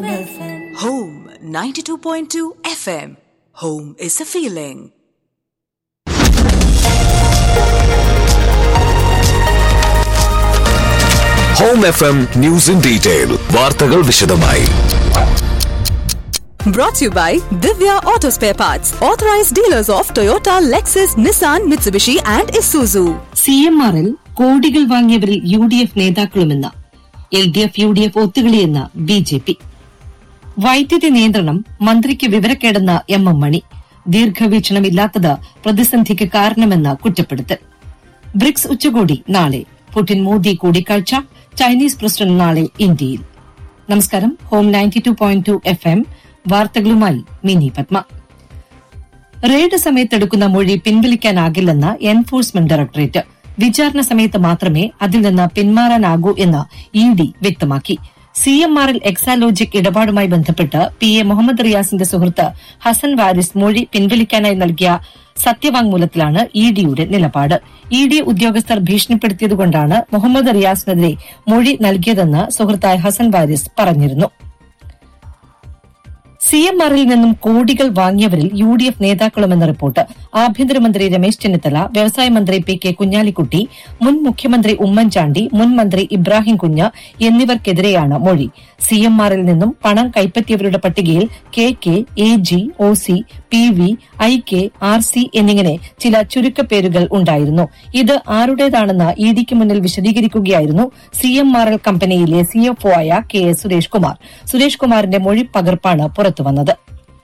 Home 92.2 FM. Home is a feeling. Home F M news in detail വാർത്തകൾ വിശദമായി Brought to you by Divya Auto Spare Parts, authorized dealers of Toyota, Lexus, Nissan, Mitsubishi, and Isuzu. C M ആറിൽ കോടികൾ വാങ്ങിയവരിൽ U D F നേതാക്കളുമെന്ന് L D F U D F ഒത്തുകളിയെന്ന് B J P വൈദ്യുതി നിയന്ത്രണം മന്ത്രിക്ക് വിവരക്കേടെന്ന് M M മണി ദീർഘവീക്ഷണമില്ലാത്തത് പ്രതിസന്ധിക്ക് കാരണമെന്ന് കുറ്റപ്പെടുത്തൽ ബ്രിക്സ് ഉച്ചകോടി നാളെ പുടിൻ മോദി കൂടിക്കാഴ്ച ചൈനീസ് പ്രസിഡന്റ് നാളെ ഇന്ത്യയിൽ നമസ്കാരം home ninety two point two F M വാർത്തകളുമായി മിനി പത്മ റെയ്ഡ് സമയത്തെടുക്കുന്ന മൊഴി പിൻവലിക്കാനാകില്ലെന്ന് എൻഫോഴ്സ്മെന്റ് ഡയറക്ടറേറ്റ് വിചാരണ സമയത്ത് മാത്രമേ അതിൽ നിന്ന് പിന്മാറാനാകൂ എന്ന് ഇ ഡി വ്യക്തമാക്കി സി എം ആറിൽ എക്സാലോജിക് ഇടപാടുമായി ബന്ധപ്പെട്ട് പി എ മുഹമ്മദ് റിയാസിന്റെ സുഹൃത്ത് ഹസൻ വാരിസ് മൊഴി പിൻവലിക്കാനായി നൽകിയ സത്യവാങ്മൂലത്തിലാണ് ഇ ഡിയുടെ നിലപാട് ഇ ഡി ഉദ്യോഗസ്ഥർ ഭീഷണിപ്പെടുത്തിയതുകൊണ്ടാണ് മുഹമ്മദ് റിയാസിനെതിരെ മൊഴി നൽകിയതെന്ന് സുഹൃത്തായ ഹസൻ വാരിസ് പറഞ്ഞിരുന്നു സി എം ആറിൽ നിന്നും കോടികൾ വാങ്ങിയവരിൽ യു ഡി എഫ് നേതാക്കളുമെന്ന റിപ്പോർട്ട് ആഭ്യന്തരമന്ത്രി രമേശ് ചെന്നിത്തല വ്യവസായ മന്ത്രി പി കെ കുഞ്ഞാലിക്കുട്ടി മുൻ മുഖ്യമന്ത്രി ഉമ്മൻചാണ്ടി മുൻ മന്ത്രി ഇബ്രാഹിം കുഞ്ഞ് എന്നിവർക്കെതിരെയാണ് മൊഴി സി എം ആറിൽ നിന്നും പണം കൈപ്പറ്റിയവരുടെ പട്ടികയിൽ K K A G O C P V I K R C എന്നിങ്ങനെ ചില ചുരുക്കപ്പേരുകൾ ഉണ്ടായിരുന്നു ഇത് ആരുടേതാണെന്ന് ഇ ഡിക്ക് മുന്നിൽ വിശദീകരിക്കുകയായിരുന്നു സി എം ആർ എൽ കമ്പനിയിലെ സിഎഫ്ഒ ആയ കെ എസ് സുരേഷ് കുമാർ സുരേഷ് കുമാറിന്റെ മൊഴി പകർപ്പാണ് പുറത്തുവന്നത്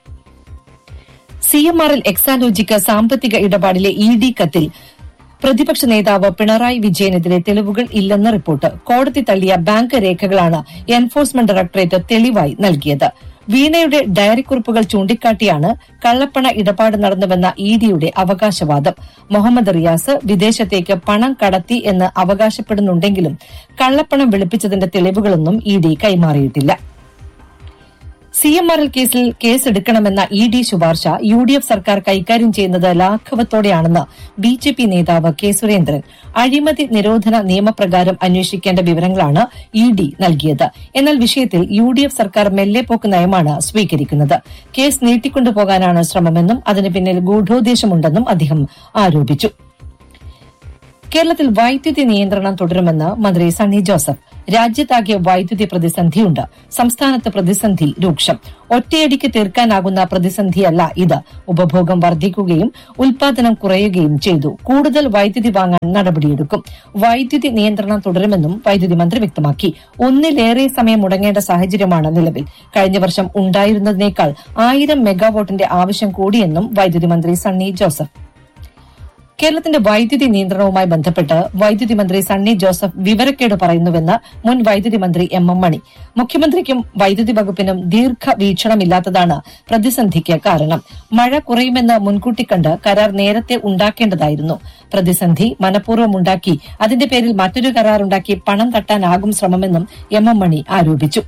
സി എം ആർ എൽ എക്സാലോജിക്ക് സാമ്പത്തിക ഇടപാടിലെ ഇ ഡി കത്തിൽ പ്രതിപക്ഷ നേതാവ് പിണറായി വിജയനെതിരെ തെളിവുകൾ ഇല്ലെന്ന റിപ്പോർട്ട് കോടതി തള്ളിയ ബാങ്ക് രേഖകളാണ് എൻഫോഴ്സ്മെന്റ് ഡയറക്ടറേറ്റ് തെളിവായി നൽകിയത് വീണയുടെ ഡയറിക്കുറിപ്പുകൾ ചൂണ്ടിക്കാട്ടിയാണ് കള്ളപ്പണ ഇടപാട് നടന്നുവെന്ന ഇ ഡിയുടെ അവകാശവാദം മുഹമ്മദ് റിയാസ് വിദേശത്തേക്ക് പണം കടത്തി എന്ന് അവകാശപ്പെടുന്നുണ്ടെങ്കിലും കള്ളപ്പണം വെളുപ്പിച്ചതിന്റെ തെളിവുകളൊന്നും ഇ ഡി കൈമാറിയിട്ടില്ല സി എം ആർ എൽ കേസിൽ കേസെടുക്കണമെന്ന ഇ ഡി ശുപാർശ യു ഡി എഫ് സർക്കാർ കൈകാര്യം ചെയ്യുന്നത് ലാഘവത്തോടെയാണെന്ന് ബി ജെ പി നേതാവ് കെ സുരേന്ദ്രൻ അഴിമതി നിരോധന നിയമപ്രകാരം അന്വേഷിക്കേണ്ട വിവരങ്ങളാണ് ഇ ഡി നൽകിയത് എന്നാൽ വിഷയത്തിൽ യു ഡി എഫ് സർക്കാർ മെല്ലെപ്പോക്ക് നയമാണ് സ്വീകരിക്കുന്നത് കേസ് നീട്ടിക്കൊണ്ടുപോകാനാണ് ശ്രമമെന്നും അതിന് പിന്നിൽ ഗൂഢോദ്ദേശമുണ്ടെന്നും അദ്ദേഹം ആരോപിച്ചു കേരളത്തിൽ വൈദ്യുതി നിയന്ത്രണം തുടരുമെന്ന് മന്ത്രി സണ്ണി ജോസഫ് രാജ്യത്താകെ വൈദ്യുതി പ്രതിസന്ധിയുണ്ട് സംസ്ഥാനത്ത് പ്രതിസന്ധി രൂക്ഷം ഒറ്റയടിക്ക് തീർക്കാനാകുന്ന പ്രതിസന്ധിയല്ല ഇത് ഉപഭോഗം വർദ്ധിക്കുകയും ഉൽപാദനം കുറയുകയും ചെയ്തു കൂടുതൽ വൈദ്യുതി വാങ്ങാൻ നടപടിയെടുക്കും വൈദ്യുതി നിയന്ത്രണം തുടരുമെന്നും വൈദ്യുതി മന്ത്രി വ്യക്തമാക്കി ഒന്നിലേറെ സമയം മുടങ്ങേണ്ട സാഹചര്യമാണ് നിലവിൽ കഴിഞ്ഞ വർഷം ഉണ്ടായിരുന്നതിനേക്കാൾ ആയിരം മെഗാവാട്ടിന്റെ ആവശ്യം കൂടിയെന്നും വൈദ്യുതി മന്ത്രി സണ്ണി ജോസഫ് കേരളത്തിന്റെ വൈദ്യുതി നിയന്ത്രണവുമായി ബന്ധപ്പെട്ട് വൈദ്യുതി മന്ത്രി സണ്ണി ജോസഫ് വിവരക്കേട് പറയുന്നുവെന്ന് മുൻ വൈദ്യുതി മന്ത്രി എം എം മണി മുഖ്യമന്ത്രിക്കും വൈദ്യുതി വകുപ്പിനും ദീർഘവീക്ഷണമില്ലാത്തതാണ് പ്രതിസന്ധിക്ക് കാരണം മഴ കുറയുമെന്ന് മുൻകൂട്ടി കണ്ട് കരാർ നേരത്തെ ഉണ്ടാക്കേണ്ടതായിരുന്നു പ്രതിസന്ധി മനഃപൂർവ്വം ഉണ്ടാക്കി അതിന്റെ പേരിൽ മറ്റൊരു കരാർ ഉണ്ടാക്കി പണം തട്ടാനാകും ശ്രമമെന്നും എം എം മണി ആരോപിച്ചു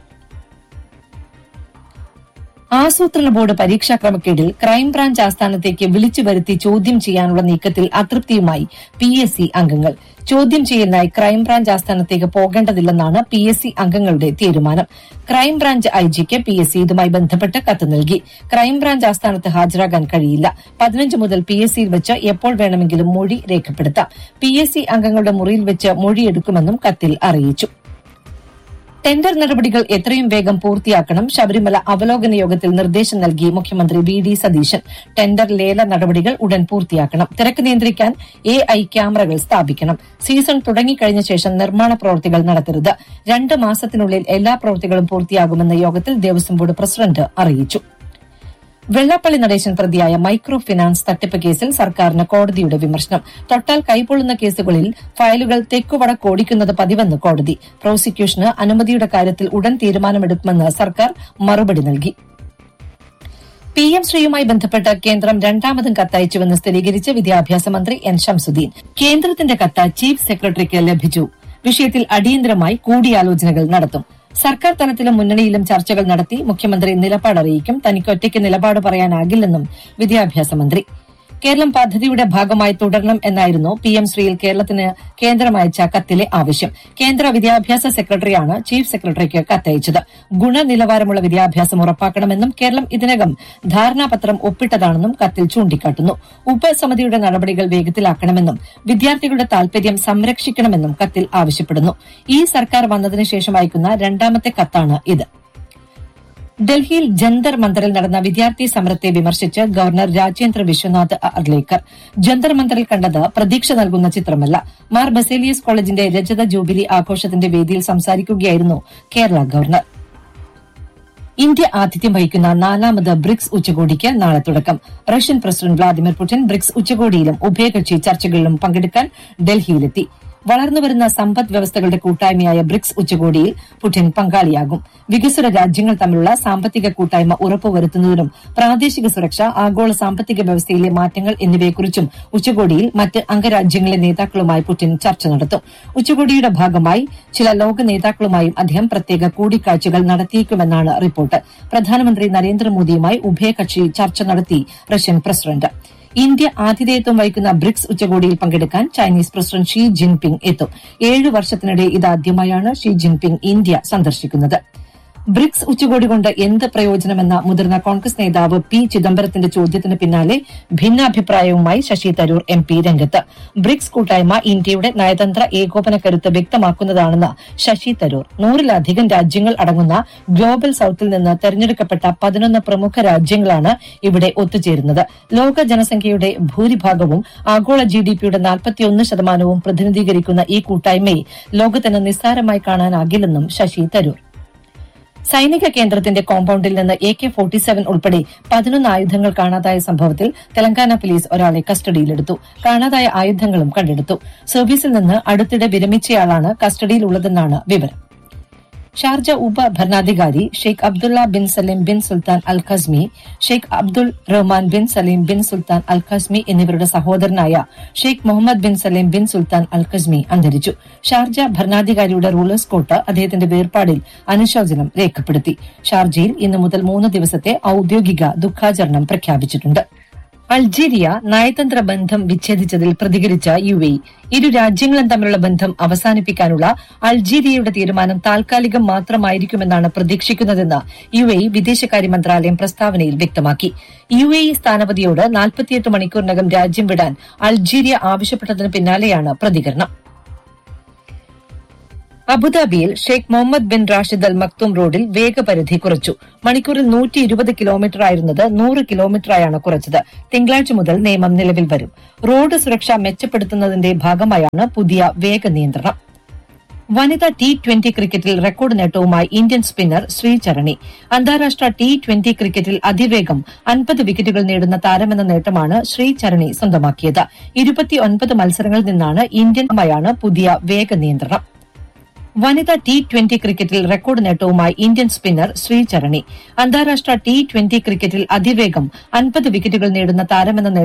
ആസൂത്രണ ബോർഡ് പരീക്ഷാ ക്രമക്കേടിൽ ക്രൈംബ്രാഞ്ച് ആസ്ഥാനത്തേക്ക് വിളിച്ചു വരുത്തി ചോദ്യം ചെയ്യാനുള്ള നീക്കത്തിൽ അതൃപ്തിയുമായി പി എസ് സി അംഗങ്ങൾ ചോദ്യം ചെയ്യലിനായി ക്രൈംബ്രാഞ്ച് ആസ്ഥാനത്തേക്ക് പോകേണ്ടതില്ലെന്നാണ് പി എസ് സി അംഗങ്ങളുടെ തീരുമാനം ക്രൈംബ്രാഞ്ച് ഐ ജിക്ക് പി എസ് സി ഇതുമായി ബന്ധപ്പെട്ട് കത്ത് നൽകി ക്രൈംബ്രാഞ്ച് ആസ്ഥാനത്ത് ഹാജരാകാൻ കഴിയില്ല പതിനഞ്ച് മുതൽ പി എസ് സിയിൽ വെച്ച് എപ്പോൾ വേണമെങ്കിലും മൊഴി രേഖപ്പെടുത്താം പി എസ് സി അംഗങ്ങളുടെ മുറിയിൽ വെച്ച് മൊഴിയെടുക്കുമെന്നും കത്തിൽ അറിയിച്ചു ടെൻഡർ നടപടികൾ എത്രയും വേഗം പൂർത്തിയാക്കണം ശബരിമല അവലോകന യോഗത്തിൽ നിർദ്ദേശം നൽകി മുഖ്യമന്ത്രി വി ഡി സതീശൻ ടെൻഡർ ലേല നടപടികൾ ഉടൻ പൂർത്തിയാക്കണം തിരക്ക് നിയന്ത്രിക്കാൻ എ ഐ ക്യാമറകൾ സ്ഥാപിക്കണം സീസൺ തുടങ്ങിക്കഴിഞ്ഞ ശേഷം നിർമ്മാണ പ്രവൃത്തികൾ നടത്തരുത് രണ്ട് മാസത്തിനുള്ളിൽ എല്ലാ പ്രവൃത്തികളും പൂർത്തിയാകുമെന്ന് യോഗത്തിൽ ദേവസ്വം ബോർഡ് പ്രസിഡന്റ് അറിയിച്ചു വെള്ളാപ്പള്ളി നടേശൻ പ്രതിയായ മൈക്രോ ഫിനാൻസ് തട്ടിപ്പ് കേസിൽ സർക്കാരിന് കോടതിയുടെ വിമർശനം തൊട്ടാൽ കൈപ്പൊള്ളുന്ന കേസുകളിൽ ഫയലുകൾ തെക്കുവടക്ക് ഓടിക്കുന്നത് പതിവെന്ന് കോടതി പ്രോസിക്യൂഷന് അനുമതിയുടെ കാര്യത്തിൽ ഉടൻ തീരുമാനമെടുക്കുമെന്ന് സർക്കാർ മറുപടി നൽകി പി എം ശ്രീയുമായി ബന്ധപ്പെട്ട് കേന്ദ്രം രണ്ടാമതും കത്തയച്ചുവെന്ന് സ്ഥിരീകരിച്ച് വിദ്യാഭ്യാസ മന്ത്രി എൻ ഷംസുദ്ദീൻ കേന്ദ്രത്തിന്റെ കത്ത് ചീഫ് സെക്രട്ടറിക്ക് ലഭിച്ചു വിഷയത്തിൽ അടിയന്തരമായി കൂടിയാലോചനകൾ നടത്തും സർക്കാർ തലത്തിലും മുന്നണിയിലും ചർച്ചകൾ നടത്തി മുഖ്യമന്ത്രി നിലപാട് അറിയിക്കും തനിക്ക് ഒറ്റയ്ക്ക് നിലപാട് പറയാനാകില്ലെന്നും വിദ്യാഭ്യാസ മന്ത്രി കേരളം പദ്ധതിയുടെ ഭാഗമായി തുടരണം എന്നായിരുന്നു പി എം ശ്രീയിൽ കേരളത്തിന് കേന്ദ്രം അയച്ച കത്തിലെ ആവശ്യം കേന്ദ്ര വിദ്യാഭ്യാസ സെക്രട്ടറിയാണ് ചീഫ് സെക്രട്ടറിക്ക് കത്തയച്ചത് ഗുണനിലവാരമുള്ള വിദ്യാഭ്യാസം ഉറപ്പാക്കണമെന്നും കേരളം ഇതിനകം ധാരണാപത്രം ഒപ്പിട്ടതാണെന്നും കത്തിൽ ചൂണ്ടിക്കാട്ടുന്നു ഉപസമിതിയുടെ നടപടികൾ വേഗത്തിലാക്കണമെന്നും വിദ്യാർത്ഥികളുടെ താൽപര്യം സംരക്ഷിക്കണമെന്നും കത്തിൽ ആവശ്യപ്പെടുന്നു ഈ സർക്കാർ വന്നതിന് ശേഷം അയക്കുന്ന രണ്ടാമത്തെ കത്താണ് ഇത് ഡൽഹിയിൽ ജന്തർ മന്ദറിൽ നടന്ന വിദ്യാർത്ഥി സമരത്തെ വിമർശിച്ച് ഗവർണർ രാജേന്ദ്ര വിശ്വനാഥ് അർലേക്കർ ജന്തർ മന്ദറിൽ കണ്ടത് പ്രതീക്ഷ നൽകുന്ന ചിത്രമല്ല മാർ ബസേലിയസ് കോളേജിന്റെ രജത ജൂബിലി ആഘോഷത്തിന്റെ വേദിയിൽ സംസാരിക്കുകയായിരുന്നു കേരള ഗവർണർ ഇന്ത്യ ആതിഥ്യം വഹിക്കുന്ന നാലാമത് ബ്രിക്സ് ഉച്ചകോടിക്ക് നാളെ തുടക്കം Russian president Vladimir Putin BRICS ഉച്ചകോടിയിലും ഉഭയകക്ഷി ചർച്ചകളിലും പങ്കെടുക്കാൻ ഡൽഹിയിലെത്തി വളർന്നുവരുന്ന സമ്പദ് വ്യവസ്ഥകളുടെ കൂട്ടായ്മയായ ബ്രിക്സ് ഉച്ചകോടിയിൽ പുടിൻ പങ്കാളിയാകും വികസ്വര രാജ്യങ്ങൾ തമ്മിലുള്ള സാമ്പത്തിക കൂട്ടായ്മ ഉറപ്പുവരുത്തുന്നതിനും പ്രാദേശിക സുരക്ഷ ആഗോള സാമ്പത്തിക വ്യവസ്ഥയിലെ മാറ്റങ്ങൾ എന്നിവയെക്കുറിച്ചും ഉച്ചകോടിയിൽ മറ്റ് അംഗരാജ്യങ്ങളിലെ നേതാക്കളുമായി പുടിൻ ചർച്ച നടത്തും ഉച്ചകോടിയുടെ ഭാഗമായി ചില ലോക നേതാക്കളുമായും അദ്ദേഹം പ്രത്യേക കൂടിക്കാഴ്ചകൾ നടത്തിയേക്കുമെന്നാണ് റിപ്പോർട്ട് പ്രധാനമന്ത്രി നരേന്ദ്രമോദിയുമായി ഉഭയകക്ഷി ചർച്ച നടത്തി റഷ്യൻ പ്രസിഡന്റ് ഇന്ത്യ ആതിഥേയത്വം വഹിക്കുന്ന ബ്രിക്സ് ഉച്ചകോടിയിൽ പങ്കെടുക്കാൻ ചൈനീസ് പ്രസിഡന്റ് ഷീ ജിൻപിങ് എത്തും ഏഴ് വർഷത്തിനിടെ ഇതാദ്യമായാണ് ഷീ ജിൻപിങ് ഇന്ത്യ സന്ദർശിക്കുന്നത് ബ്രിക്സ് ഉച്ചകോടി കൊണ്ട് എന്ത് പ്രയോജനമെന്ന മുതിർന്ന കോൺഗ്രസ് നേതാവ് പി ചിദംബരത്തിന്റെ ചോദ്യത്തിന് പിന്നാലെ ഭിന്നാഭിപ്രായവുമായി ശശി തരൂർ എം പി രംഗത്ത് ബ്രിക്സ് കൂട്ടായ്മ ഇന്ത്യയുടെ നയതന്ത്ര ഏകോപന കരുത്ത് വ്യക്തമാക്കുന്നതാണെന്ന് ശശി തരൂർ നൂറിലധികം രാജ്യങ്ങൾ അടങ്ങുന്ന ഗ്ലോബൽ സൌത്തിൽ നിന്ന് തെരഞ്ഞെടുക്കപ്പെട്ട പതിനൊന്ന് പ്രമുഖ രാജ്യങ്ങളാണ് ഇവിടെ ഒത്തുചേരുന്നത് ലോക ജനസംഖ്യയുടെ ഭൂരിഭാഗവും ആഗോള ജി ഡി പിയുടെ നാൽപ്പത്തിയൊന്ന് ശതമാനവും പ്രതിനിധീകരിക്കുന്ന ഈ കൂട്ടായ്മയെ ലോകത്തിന് നിസ്സാരമായി കാണാനാകില്ലെന്നും ശശി തരൂർ സൈനിക കേന്ദ്രത്തിന്റെ കോമ്പൌണ്ടിൽ നിന്ന് എ കെ ഫോർട്ടി സെവൻ ഉൾപ്പെടെ പതിനൊന്ന് ആയുധങ്ങൾ കാണാതായ സംഭവത്തിൽ തെലങ്കാന പോലീസ് ഒരാളെ കസ്റ്റഡിയിലെടുത്തു കാണാതായ ആയുധങ്ങളും കണ്ടെടുത്തു സർവീസിൽ നിന്ന് അടുത്തിടെ വിരമിച്ചയാളാണ് കസ്റ്റഡിയിലുള്ളതെന്നാണ് വിവരം ഷാർജ ഉപ ഭരണാധികാരി Sheikh Abdullah bin Salim bin Sultan Al Qasimi Sheikh Abdul Rahman bin Salim bin Sultan Al Qasimi എന്നിവരുടെ സഹോദരനായ Sheikh Mohammed bin Salim bin Sultan Al Qasimi അന്തരിച്ചു ഷാർജ ഭരണാധികാരിയുടെ റൂളേഴ്സ് കോർട്ട് അദ്ദേഹത്തിന്റെ വേർപാടിൽ അനുശോചനം രേഖപ്പെടുത്തി ഷാർജയിൽ ഇന്നു മുതൽ മൂന്ന് ദിവസത്തെ ഔദ്യോഗിക ദുഃഖാചരണം പ്രഖ്യാപിച്ചിട്ടുണ്ട് അൾജീരിയ നയതന്ത്ര ബന്ധം വിച്ഛേദിച്ചതിൽ പ്രതികരിച്ച യു എ ഇരു രാജ്യങ്ങളും തമ്മിലുള്ള ബന്ധം അവസാനിപ്പിക്കാനുള്ള അൾജീരിയയുടെ തീരുമാനം താൽക്കാലികം മാത്രമായിരിക്കുമെന്നാണ് പ്രതീക്ഷിക്കുന്നതെന്ന് യു എ വിദേശകാര്യ മന്ത്രാലയം പ്രസ്താവനയിൽ വ്യക്തമാക്കി യു എ സ്ഥാനപതിയോട് നാൽപ്പത്തിയെട്ട് മണിക്കൂറിനകം രാജ്യം വിടാൻ അൾജീരിയ ആവശ്യപ്പെട്ടതിന് പിന്നാലെയാണ് പ്രതികരണം അബുദാബിയിൽ Sheikh Mohammed bin Rashid Al Maktoum റോഡിൽ വേഗപരിധി കുറച്ചു മണിക്കൂറിൽ നൂറ്റി ഇരുപത് കിലോമീറ്റർ ആയിരുന്നത് നൂറ് കിലോമീറ്ററായാണ് കുറച്ചത് തിങ്കളാഴ്ച മുതൽ നിയമം നിലവിൽ വരും റോഡ് സുരക്ഷ മെച്ചപ്പെടുത്തുന്നതിന്റെ ഭാഗമായാണ് പുതിയ വേഗ നിയന്ത്രണം വനിതാ ടി ട്വന്റി ക്രിക്കറ്റിൽ റെക്കോർഡ് നേട്ടവുമായി ഇന്ത്യൻ സ്പിന്നർ ശ്രീചരണി അന്താരാഷ്ട്ര ടി ട്വന്റി ക്രിക്കറ്റിൽ അതിവേഗം അൻപത് വിക്കറ്റുകൾ നേടുന്ന താരമെന്ന നേട്ടമാണ് ശ്രീചരണി സ്വന്തമാക്കിയത് ഇരുപത്തിയൊൻപത് മത്സരങ്ങളിൽ നിന്നാണ് ഇന്ത്യനുമായാണ് പുതിയ വേഗ നിയന്ത്രണം വനിതാ ടി ട്വന്റി ക്രിക്കറ്റിൽ റെക്കോർഡ് നേട്ടവുമായി ഇന്ത്യൻ സ്പിന്നർ ശ്രീചരണി അന്താരാഷ്ട്ര ടി ട്വന്റി ക്രിക്കറ്റിൽ അതിവേഗം അൻപത് വിക്കറ്റുകൾ നേടുന്ന താരമെന്ന